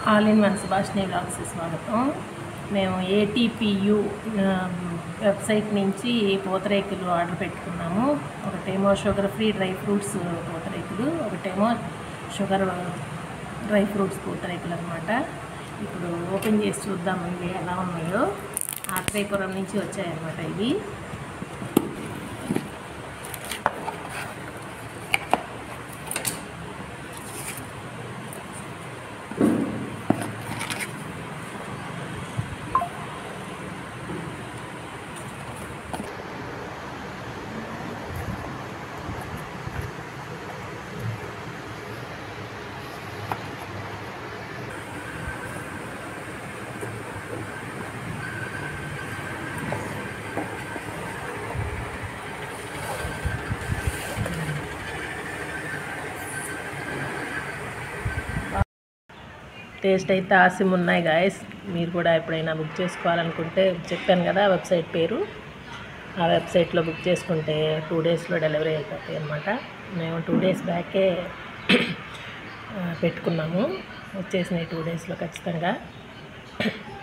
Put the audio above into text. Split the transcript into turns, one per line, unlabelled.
all in one సుభాష్ని blogs స్వాగతం మేము ఏటీపీయు వెబ్సైట్ నుంచి పూతరేకులు ఆర్డర్ పెట్టుకున్నాము ఒకటేమో షుగర్ ఫ్రీ డ్రై ఫ్రూట్స్ పూతరేకులు ఒకటేమో షుగర్ డ్రై ఫ్రూట్స్ పూతరేకులు అనమాట ఇప్పుడు ఓపెన్ చేసి చూద్దాం ఇవి ఎలా ఉన్నాయో ఆత్రేయపురం నుంచి వచ్చాయన్నమాట ఇవి టేస్ట్ అయితే ఆసిమ్ ఉన్నాయి గాయస్ మీరు కూడా ఎప్పుడైనా బుక్ చేసుకోవాలనుకుంటే చెప్పాను కదా వెబ్సైట్ పేరు ఆ వెబ్సైట్లో బుక్ చేసుకుంటే టూ డేస్లో డెలివరీ అయిపోతాయి అనమాట మేము టూ డేస్ బ్యాకే ఆ, పెట్టుకున్నాము వచ్చేసినాయి టూ డేస్లో ఖచ్చితంగా